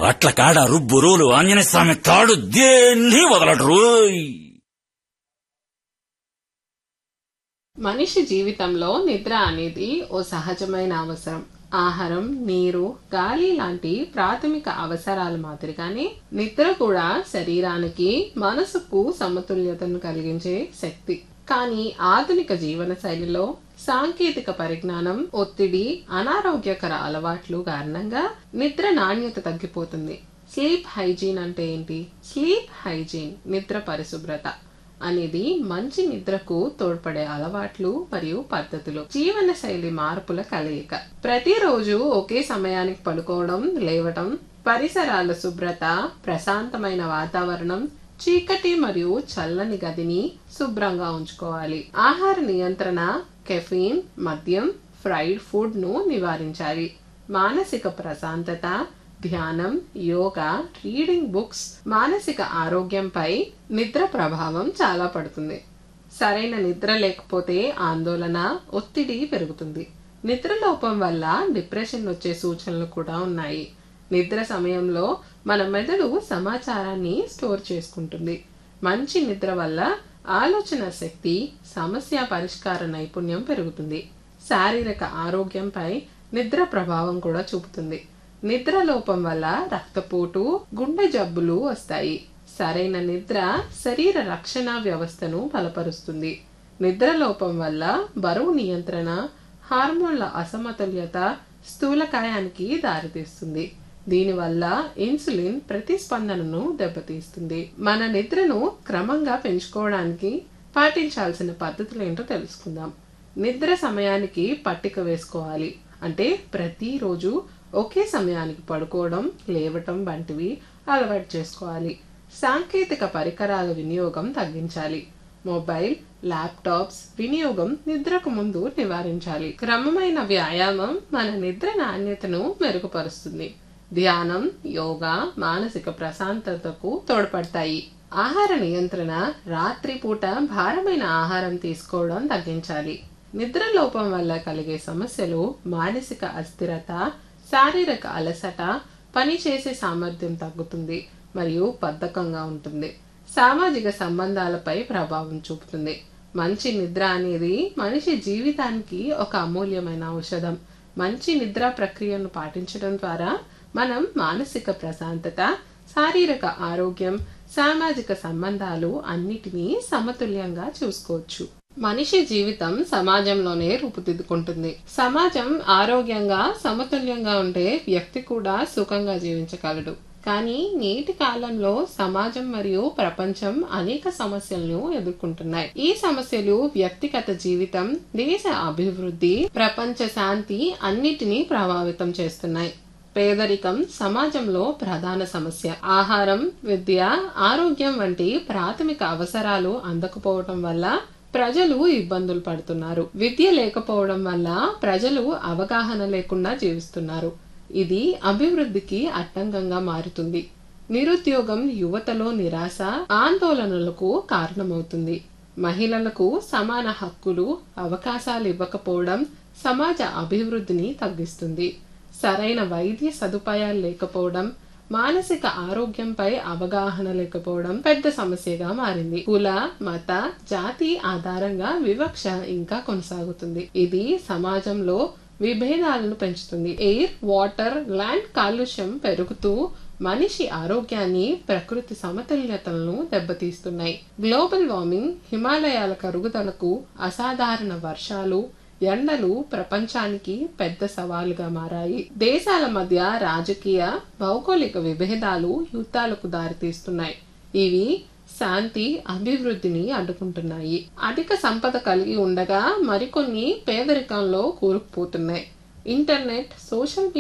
అట్ల కాడ రుబ్బు రోలు ఆంజనేయ స్వామి తాడు దేన్ని వదలడు రోయ్ మనిషి జీవితంలో నిద్ర అనేది ఓ సహజమైన అవసరం ఆహారం నీరు గాలి లాంటి ప్రాథమిక అవసరాల మాదిరిగానే నిద్ర కూడా శరీరానికి మనసుకు సమతుల్యతను కలిగించే శక్తి కానీ ఆధునిక జీవన శైలిలో సాంకేతిక పరిజ్ఞానం ఒత్తిడి అనారోగ్యకర అలవాట్లు కారణంగా నిద్ర నాణ్యత తగ్గిపోతుంది స్లీప్ హైజీన్ అంటే ఏంటి స్లీప్ హైజీన్ నిద్ర పరిశుభ్రత అనేది మంచి నిద్రకు తోడ్పడే అలవాట్లు మరియు పద్ధతులు జీవన శైలి మార్పుల కలయిక ప్రతిరోజు ఒకే సమయానికి పడుకోవడం లేవటం పరిసరాల శుభ్రత ప్రశాంతమైన వాతావరణం చీకటి మరియు చల్లని గదిని శుభ్రంగా ఉంచుకోవాలి ఆహార నియంత్రణ కెఫీన్ మద్యం ఫ్రైడ్ ఫుడ్ ను నివారించాలి మానసిక ప్రశాంతత ధ్యానం యోగా రీడింగ్ బుక్స్ మానసిక ఆరోగ్యంపై నిద్ర ప్రభావం చాలా పడుతుంది సరైన నిద్ర లేకపోతే ఆందోళన ఒత్తిడి పెరుగుతుంది నిద్ర లోపం వల్ల డిప్రెషన్ వచ్చే సూచనలు కూడా ఉన్నాయి నిద్ర సమయంలో మన మెదడు సమాచారాన్ని స్టోర్ చేసుకుంటుంది మంచి నిద్ర వల్ల ఆలోచన శక్తి సమస్య పరిష్కార నైపుణ్యం పెరుగుతుంది శారీరక ఆరోగ్యంపై నిద్ర ప్రభావం కూడా చూపుతుంది నిద్ర లోపం వల్ల రక్తపోటు గుండె జబ్బులు వస్తాయి సరైన నిద్ర శరీర రక్షణ వ్యవస్థను బలపరుస్తుంది నిద్ర లోపం వల్ల బరువు నియంత్రణ హార్మోన్ల అసమతుల్యత స్థూలకాయానికి దారితీస్తుంది దీనివల్ల ఇన్సులిన్ ప్రతిస్పందనను దెబ్బతీస్తుంది మన నిద్రను క్రమంగా పెంచుకోవడానికి పాటించాల్సిన పద్ధతులు ఏంటో తెలుసుకుందాం నిద్ర సమయానికి పట్టిక వేసుకోవాలి అంటే ప్రతిరోజు ఒకే సమయానికి పడుకోవడం లేవటం వంటివి అలవాటు చేసుకోవాలి సాంకేతిక పరికరాల వినియోగం తగ్గించాలి మొబైల్ ల్యాప్టాప్స్ వినియోగం నిద్రకు ముందు నివారించాలి క్రమమైన వ్యాయామం మన నిద్ర నాణ్యతను మెరుగుపరుస్తుంది ధ్యానం యోగా మానసిక ప్రశాంతతకు తోడ్పడతాయి ఆహార నియంత్రణ రాత్రిపూట భారమైన ఆహారం తీసుకోవడం తగ్గించాలి నిద్ర లోపం వల్ల కలిగే సమస్యలు మానసిక అస్థిరత శారీరక అలసట పని చేసే సామర్థ్యం తగ్గుతుంది మరియు బద్ధకంగా ఉంటుంది సామాజిక సంబంధాలపై ప్రభావం చూపుతుంది మంచి నిద్ర అనేది మనిషి జీవితానికి ఒక అమూల్యమైన ఔషధం మంచి నిద్ర ప్రక్రియను పాటించడం ద్వారా మనం మానసిక ప్రశాంతత శారీరక ఆరోగ్యం సామాజిక సంబంధాలు అన్నిటినీ సమతుల్యంగా చూసుకోవచ్చు మనిషి జీవితం సమాజంలోనే రూపుదిద్దుకుంటుంది సమాజం ఆరోగ్యంగా సమతుల్యంగా ఉంటే వ్యక్తి కూడా సుఖంగా జీవించగలడు కానీ నేటి కాలంలో సమాజం మరియు ప్రపంచం అనేక సమస్యలను ఎదుర్కొంటున్నాయి ఈ సమస్యలు వ్యక్తిగత జీవితం దేశ అభివృద్ధి ప్రపంచ శాంతి అన్నిటినీ ప్రభావితం చేస్తున్నాయి పేదరికం సమాజంలో ప్రధాన సమస్య ఆహారం విద్య ఆరోగ్యం వంటి ప్రాథమిక అవసరాలు అందకపోవటం వల్ల ప్రజలు ఇబ్బందులు పడుతున్నారు విద్య లేకపోవడం వల్ల ప్రజలు అవగాహన లేకుండా జీవిస్తున్నారు ఇది అభివృద్ధికి అడ్డంకంగా మారుతుంది నిరుద్యోగం యువతలో నిరాశ ఆందోళనలకు కారణమవుతుంది మహిళలకు సమాన హక్కులు అవకాశాలు ఇవ్వకపోవడం సమాజ అభివృద్ధిని తగ్గిస్తుంది సరైన వైద్య సదుపాయాలు లేకపోవడం మానసిక ఆరోగ్యంపై అవగాహన లేకపోవడం పెద్ద సమస్యగా మారింది కుల మత జాతి ఆధారంగా వివక్ష ఇంకా కొనసాగుతుంది ఇది సమాజంలో విభేదాలను పెంచుతుంది ఎయిర్ వాటర్ ల్యాండ్ కాలుష్యం పెరుగుతూ మనిషి ఆరోగ్యాన్ని ప్రకృతి సమతుల్యతలను దెబ్బతీస్తున్నాయి గ్లోబల్ వార్మింగ్ హిమాలయాల కరుగుదలకు అసాధారణ వర్షాలు ఎండలు ప్రపంచానికి పెద్ద సవాలుగా మారాయి దేశాల మధ్య రాజకీయ భౌగోళిక విభేదాలు యుద్ధాలకు దారితీస్తున్నాయి ఇవి శాంతి అభివృద్ధిని అడ్డుకుంటున్నాయి అధిక సంపద కలిగి ఉండగా మరికొన్ని పేదరికంలో కూరుకుపోతున్నాయి ఇంటర్నెట్ సోషల్